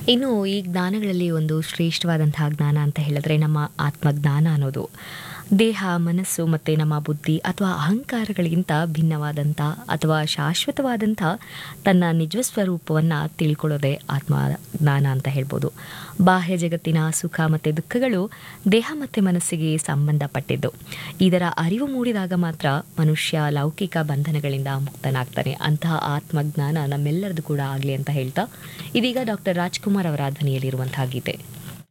ಇನ್ನು ಈ ಜ್ಞಾನಗಳಲ್ಲಿ ಒಂದು ಶ್ರೇಷ್ಠವಾದಂತಹ ಜ್ಞಾನ ಅಂತ ಹೇಳಿದ್ರೆ ನಮ್ಮ ಆತ್ಮಜ್ಞಾನ ಅನ್ನೋದು ದೇಹ ಮನಸ್ಸು ಮತ್ತು ನಮ್ಮ ಬುದ್ಧಿ ಅಥವಾ ಅಹಂಕಾರಗಳಿಗಿಂತ ಭಿನ್ನವಾದಂಥ ಅಥವಾ ಶಾಶ್ವತವಾದಂಥ ತನ್ನ ನಿಜ ಸ್ವರೂಪವನ್ನು ತಿಳ್ಕೊಳ್ಳೋದೇ ಆತ್ಮಜ್ಞಾನ ಅಂತ ಹೇಳ್ಬೋದು ಬಾಹ್ಯ ಜಗತ್ತಿನ ಸುಖ ಮತ್ತು ದುಃಖಗಳು ದೇಹ ಮತ್ತು ಮನಸ್ಸಿಗೆ ಸಂಬಂಧಪಟ್ಟಿದ್ದು ಇದರ ಅರಿವು ಮೂಡಿದಾಗ ಮಾತ್ರ ಮನುಷ್ಯ ಲೌಕಿಕ ಬಂಧನಗಳಿಂದ ಮುಕ್ತನಾಗ್ತಾನೆ ಅಂತಹ ಆತ್ಮಜ್ಞಾನ ನಮ್ಮೆಲ್ಲರದು ಕೂಡ ಆಗಲಿ ಅಂತ ಹೇಳ್ತಾ ಇದೀಗ ಡಾಕ್ಟರ್ ರಾಜ್ಕುಮಾರ್ ಅವರ ಧ್ವನಿಯಲ್ಲಿರುವಂತಹ ಗೀತೆ